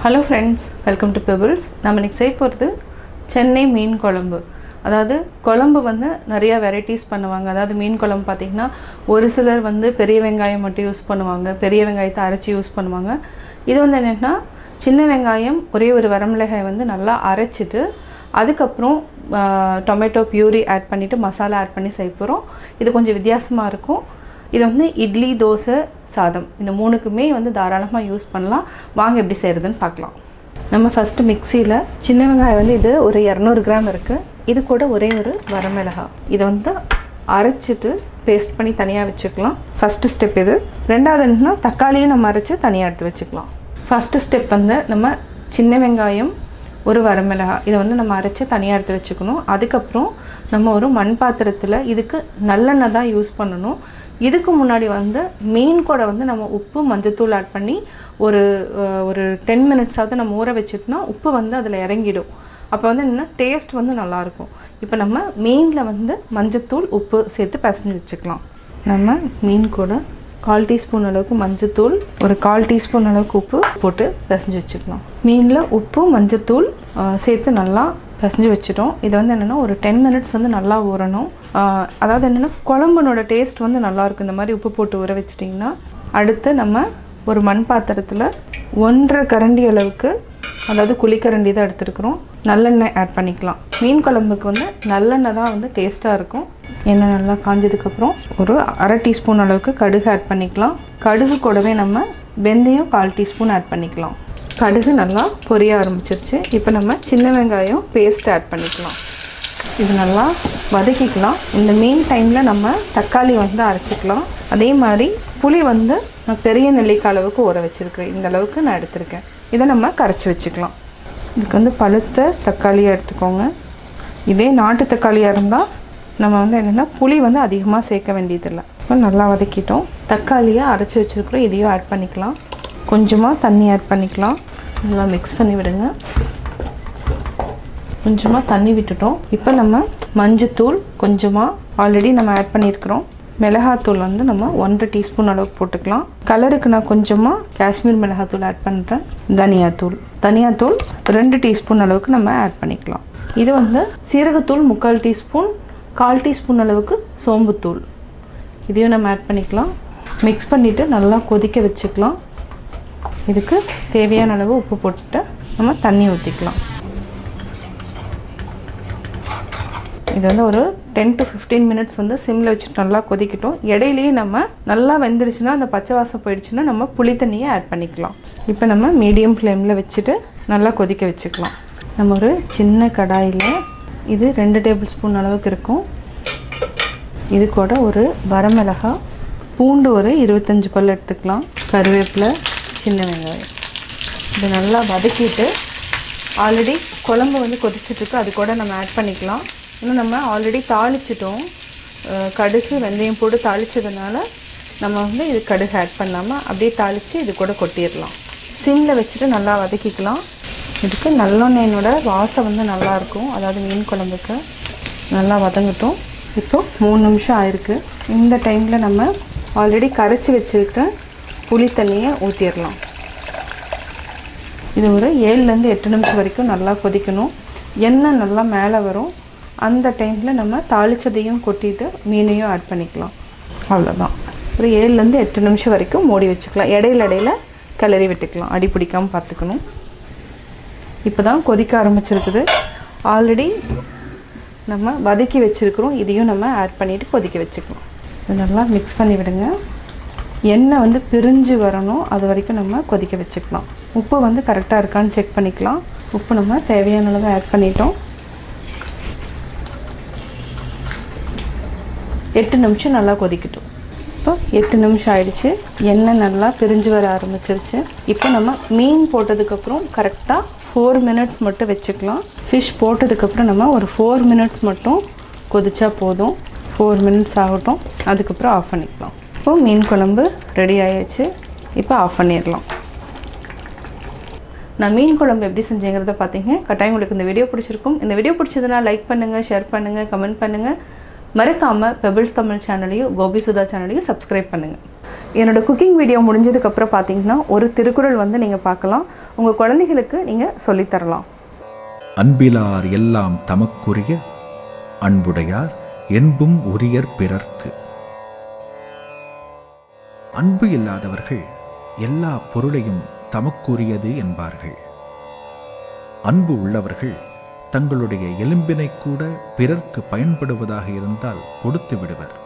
hello friends welcome to Pebbles நம்ம இன்னைக்கு செய்ய போகிறது சென்னை மீன் குழம்பு அதாவது குழம்பு வந்து நிறையா வெரைட்டிஸ் பண்ணுவாங்க அதாவது மீன் குழம்பு பார்த்திங்கன்னா ஒரு சிலர் வந்து பெரிய வெங்காயம் மட்டும் யூஸ் பண்ணுவாங்க பெரிய வெங்காயத்தை அரைச்சி யூஸ் பண்ணுவாங்க இது வந்து என்னென்னா சின்ன வெங்காயம் ஒரே ஒரு வரமிளகாய் வந்து நல்லா அரைச்சிட்டு அதுக்கப்புறம் டொமேட்டோ பியூரி ஆட் பண்ணிவிட்டு மசாலா ஆட் பண்ணி செய்ய போகிறோம் இது கொஞ்சம் வித்தியாசமாக இருக்கும் இது வந்து இட்லி தோசை சாதம் இந்த மூணுக்குமே வந்து தாராளமாக யூஸ் பண்ணலாம் வாங்க எப்படி செய்கிறதுன்னு பார்க்கலாம் நம்ம ஃபஸ்ட்டு மிக்சியில் சின்ன வெங்காயம் வந்து இது ஒரு இரநூறு கிராம் இருக்குது இது கூட ஒரே ஒரு வரமிளகாய் இதை வந்து அரைச்சிட்டு பேஸ்ட் பண்ணி தனியாக வச்சுக்கலாம் ஃபஸ்ட்டு ஸ்டெப் இது ரெண்டாவது என்னன்னா தக்காளியும் நம்ம அரைச்சி தனியாக எடுத்து வச்சுக்கலாம் ஃபஸ்ட்டு ஸ்டெப் வந்து நம்ம சின்ன வெங்காயம் ஒரு வரமிளகாய் இதை வந்து நம்ம அரைச்சி தனியாக எடுத்து வச்சுக்கணும் அதுக்கப்புறம் நம்ம ஒரு மண் பாத்திரத்தில் இதுக்கு நல்லெண்ணெய் தான் யூஸ் பண்ணணும் இதுக்கு முன்னாடி வந்து மீன் கூட வந்து நம்ம உப்பு மஞ்சத்தூள் ஆட் பண்ணி ஒரு அஹ், ஒரு டென் மினிட்ஸாவது நம்ம ஊற வச்சுட்டோம்னா உப்பு வந்து அதில் இறங்கிடும் அப்போ வந்து என்னென்னா டேஸ்ட் வந்து நல்லாயிருக்கும் இப்போ நம்ம மீனில் வந்து மஞ்சத்தூள் உப்பு சேர்த்து பிசைஞ்சு வச்சுக்கலாம் நம்ம மீன் கூட கால் டீஸ்பூன் அளவுக்கு மஞ்சத்தூள் ஒரு கால் டீஸ்பூன் அளவுக்கு உப்பு போட்டு பிசைஞ்சு வச்சுக்கலாம் மீனில் உப்பு மஞ்சத்தூள் ஆஹ், சேர்த்து நல்லா பிசைஞ்சு வச்சுட்டோம் இது வந்து என்னென்னா ஒரு டென் மினிட்ஸ் வந்து நல்லா ஊறணும் ஆஹ், அதாவது என்னென்னா குழம்புனோட டேஸ்ட் வந்து நல்லாயிருக்கும் இந்த மாதிரி உப்பு போட்டு ஊற வச்சிட்டிங்கன்னா அடுத்து நம்ம ஒரு மண் பாத்திரத்தில் ஒன்றரை கரண்டி அளவுக்கு அதாவது குழிக்கரண்டி தான் எடுத்துருக்குறோம் நல்லெண்ணெய் ஆட் பண்ணிக்கலாம் மீன் குழம்புக்கு வந்து நல்லெண்ணெய் தான் வந்து டேஸ்ட்டாக இருக்கும் எண்ணெய் நல்லா காஞ்சதுக்கப்புறம் ஒரு அரை டீஸ்பூன் அளவுக்கு கடுகு ஆட் பண்ணிக்கலாம் கடுகு கூடவே நம்ம வெந்தயம் கால் டீஸ்பூன் ஆட் பண்ணிக்கலாம் கடுகு நல்லா பொரிய ஆரம்பிச்சிருச்சு இப்போ நம்ம சின்ன வெங்காயம் பேஸ்ட் ஆட் பண்ணிக்கலாம் இது நல்லா வதக்கிக்கலாம் இந்த மீன் டைமில் நம்ம தக்காளி வந்து அரைச்சிக்கலாம் அதே மாதிரி புளி வந்து நான் பெரிய நெல்லிக்காய் அளவுக்கு ஊற வச்சுருக்கேன் இந்த அளவுக்கு நான் எடுத்திருக்கேன் இதை நம்ம கரைச்சி வச்சுக்கலாம் இதுக்கு வந்து பழுத்த தக்காளியாக எடுத்துக்கோங்க இதே நாட்டு தக்காளியாக இருந்தால் நம்ம வந்து என்னென்னா புளி வந்து அதிகமாக சேர்க்க வேண்டியதில்லை இப்போ நல்லா வதக்கிட்டோம் தக்காளியை அரைச்சி வச்சுருக்குறோம் இதையும் ஆட் பண்ணிக்கலாம் கொஞ்சமாக தண்ணி ஆட் பண்ணிக்கலாம் நல்லா மிக்ஸ் பண்ணி விடுங்க கொஞ்சமாக தண்ணி விட்டுட்டோம் இப்போ நம்ம மஞ்சத்தூள் கொஞ்சமாக ஆல்ரெடி நம்ம ஆட் பண்ணியிருக்கிறோம் மிளகாத்தூள் வந்து நம்ம ஒன்றரை டீஸ்பூன் அளவுக்கு போட்டுக்கலாம் கலருக்கு நான் கொஞ்சமாக காஷ்மீர் மிளகாத்தூள் ஆட் பண்ணுறேன் தனியாத்தூள் தனியாத்தூள் ரெண்டு டீஸ்பூன் அளவுக்கு நம்ம ஆட் பண்ணிக்கலாம் இது வந்து சீரகத்தூள் முக்கால் டீஸ்பூன் கால் டீஸ்பூன் அளவுக்கு சோம்புத்தூள் இதையும் நம்ம ஆட் பண்ணிக்கலாம் மிக்ஸ் பண்ணிவிட்டு நல்லா கொதிக்க வச்சுக்கலாம் இதுக்கு தேவையான அளவு உப்பு போட்டுட்டு நம்ம தண்ணி ஊற்றிக்கலாம் இது வந்து ஒரு டென் டு ஃபிஃப்டீன் மினிட்ஸ் வந்து சிம்மில் வச்சுட்டு நல்லா கொதிக்கட்டும் இடையிலேயே நம்ம நல்லா வெந்துருச்சுன்னா அந்த பச்சை வாசம் போயிடுச்சுன்னா நம்ம புளி தண்ணியை ஆட் பண்ணிக்கலாம் இப்போ நம்ம மீடியம் ஃப்ளேமில் வச்சுட்டு நல்லா கொதிக்க வச்சுக்கலாம் நம்ம ஒரு சின்ன கடாயில் இது ரெண்டு டேபிள் ஸ்பூன் அளவுக்கு இருக்கும் இது கூட ஒரு வரமிளகாய் பூண்டு ஒரு இருபத்தஞ்சி பல் எடுத்துக்கலாம் கருவேப்பிலை சின்ன வெங்காயம் இது நல்லா வதக்கிட்டு ஆல்ரெடி குழம்பு வந்து கொதிச்சிட்ருக்கு அது கூட நம்ம ஆட் பண்ணிக்கலாம் இன்னும் நம்ம ஆல்ரெடி தாளிச்சிட்டோம் அஹ் கடுகு வெந்தயம் போட்டு தாளிச்சதுனால நம்ம வந்து இது கடுகு ஆட் பண்ணாமல் அப்படியே தாளித்து இது கூட கொட்டிடலாம் சிம்மில் வச்சுட்டு நல்லா வதக்கிக்கலாம் இதுக்கு நல்லெண்ணெயினோட வாசம் வந்து நல்லாயிருக்கும் அதாவது மீன் குழம்புக்கு நல்லா வதங்கட்டும் இப்போ மூணு நிமிஷம் ஆயிருக்கு இந்த டைமில் நம்ம ஆல்ரெடி கரைச்சி வச்சுருக்கிற புளி தண்ணியை ஊற்றிடலாம் இது ஒரு ஏழுலேருந்து எட்டு நிமிஷம் வரைக்கும் நல்லா கொதிக்கணும் எண்ணெய் நல்லா மேலே வரும் அந்த டைமில் நம்ம தாளிச்சதையும் கொட்டிட்டு மீனையும் ஆட் பண்ணிக்கலாம் அவ்வளோதான் ஒரு ஏழுலேருந்து எட்டு நிமிஷம் வரைக்கும் மூடி வச்சுக்கலாம் இடையில இடையில கிளறி விட்டுக்கலாம் அடி பிடிக்காமல் பார்த்துக்கணும் இப்போ தான் கொதிக்க ஆரம்பிச்சிருக்குது ஆல்ரெடி நம்ம வதக்கி வச்சுருக்கிறோம் இதையும் நம்ம ஆட் பண்ணிவிட்டு கொதிக்க வச்சுக்கலாம் இது நல்லா மிக்ஸ் பண்ணி விடுங்க எண்ணெய் வந்து பிரிஞ்சு வரணும் அது வரைக்கும் நம்ம கொதிக்க வச்சுக்கலாம் உப்பு வந்து கரெக்டாக இருக்கான்னு செக் பண்ணிக்கலாம் உப்பு நம்ம தேவையான அளவு ஆட் பண்ணிட்டோம் எட்டு நிமிஷம் நல்லா கொதிக்கட்டும் இப்போ எட்டு நிமிஷம் ஆயிடுச்சு எண்ணெய் நல்லா பிரிஞ்சு வர ஆரம்பிச்சிருச்சு இப்போ நம்ம மீன் போட்டதுக்கப்புறம் கரெக்டாக ஃபோர் மினிட்ஸ் மட்டும் வச்சுக்கலாம் ஃபிஷ் போட்டதுக்கப்புறம் நம்ம ஒரு ஃபோர் மினிட்ஸ் மட்டும் கொதிச்சா போதும் ஃபோர் மினிட்ஸ் ஆகட்டும் அதுக்கப்புறம் ஆஃப் பண்ணிக்கலாம் இப்போ மீன் குழம்பு ரெடி ஆயாச்சு இப்போ ஆஃப் பண்ணிடலாம் நான் மீன் குழம்பு எப்படி செஞ்சேங்கிறத பார்த்தீங்க கட்டாயம் உங்களுக்கு இந்த வீடியோ பிடிச்சிருக்கும் இந்த வீடியோ பிடிச்சதுன்னா லைக் பண்ணுங்கள் ஷேர் பண்ணுங்கள் கமெண்ட் பண்ணுங்கள் மறக்காமல் பெபிள்ஸ் தமிழ் சேனலையும் கோபி சுதா சேனலையும் சப்ஸ்கிரைப் பண்ணுங்கள் என்னோட குக்கிங் வீடியோ முடிஞ்சதுக்கப்புறம் பார்த்தீங்கன்னா ஒரு திருக்குறள் வந்து நீங்கள் பார்க்கலாம் உங்கள் குழந்தைகளுக்கு நீங்கள் சொல்லித்தரலாம் அன்பிலார் எல்லாம் தமக்குரிய அன்புடையார் என்பும் உரியர் பிறர்க்கு அன்பு இல்லாதவர்கள் எல்லா பொருளையும் தமக்குரியது என்பார்கள் அன்பு உள்ளவர்கள் தங்களுடைய எலும்பினை கூட பிறர்க்கு பயன்படுவதாக இருந்தால் கொடுத்து விடுவர்